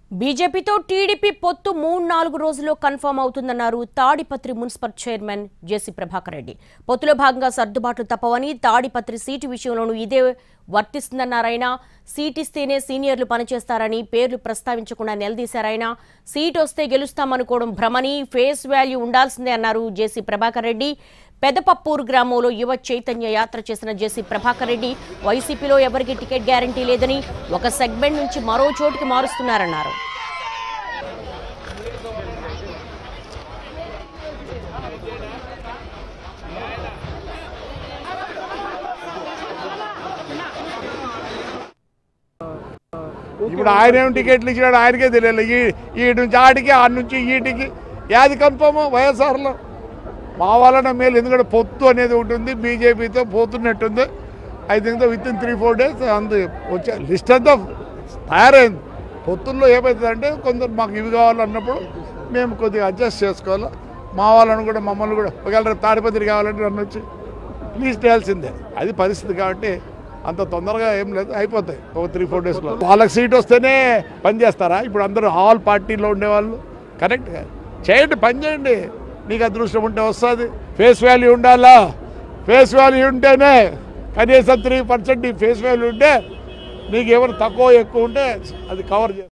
బీజేపీతో టీడీపీ పొత్తు మూడు నాలుగు రోజుల్లో కన్ఫర్మ్ అవుతుందన్నారు Tadipatri municipal chairman JC Prabhakar Reddy పొత్తులో భాగంగా సర్దుబాట్లు తప్పవని తాడిపత్రి సీటు విషయంలోనూ ఇదే వర్తిస్తుందన్నారాయన సీట్ ఇస్తేనే సీనియర్లు పనిచేస్తారని పేర్లు ప్రస్తావించకుండా నిలదీశారాయన సీట్ వస్తే గెలుస్తామనుకోవడం భ్రమని ఫేస్ వాల్యూ ఉండాల్సిందే అన్నారు జేసీ ప్రభాకర్ రెడ్డి పెదపప్పూరు గ్రామంలో యువ చైతన్య యాత్ర చేసిన జేసీ ప్రభాకర్ రెడ్డి వైసీపీలో ఎవరికి టికెట్ గ్యారంటీ లేదని ఒక సెగ్మెంట్ నుంచి మరో చోటికి మారుస్తున్నారన్నారు ఇప్పుడు ఆయన ఏం టికెట్లు ఇచ్చినాడు ఆయనకే తెలియదు ఈ ఈ నుంచి ఆటికి ఆ నుంచి ఈటికి యాది కన్ఫర్మ్ వైఎస్ఆర్లో మా వలన మేలు ఎందుకంటే పొత్తు అనేది ఒకటి ఉంది బీజేపీతో పోతున్నట్టుంది I think with in three four days అందు వచ్చే లిస్ట్ అంతా తయారైంది పొత్తుల్లో ఏమవుతుందంటే కొందరు మాకు ఇవి కావాలన్నప్పుడు మేము కొద్దిగా అడ్జస్ట్ చేసుకోవాలి మా వాళ్ళని కూడా మమ్మల్ని కూడా ఒకవేళ రేపు తాడిపత్రి కావాలంటే నన్ను వచ్చి ప్లీజ్ చేయాల్సిందే అది పరిస్థితి కాబట్టి అంత తొందరగా ఏం లేదు అయిపోతాయి ఒక త్రీ ఫోర్ డేస్లో వాళ్ళకి సీట్ వస్తేనే పని చేస్తారా ఇప్పుడు అందరూ ఆల్ పార్టీలో ఉండేవాళ్ళు కరెక్ట్ చేయండి పని చేయండి నీకు అదృష్టం ఉంటే వస్తుంది ఫేస్ వాల్యూ ఉండాలా ఫేస్ వాల్యూ ఉంటేనే కనీసం త్రీ పర్సెంట్ ఫేస్ వాల్యూ ఉంటే నీకు ఎవరు తక్కువ ఎక్కువ ఉంటే అది కవర్ చేస్తుంది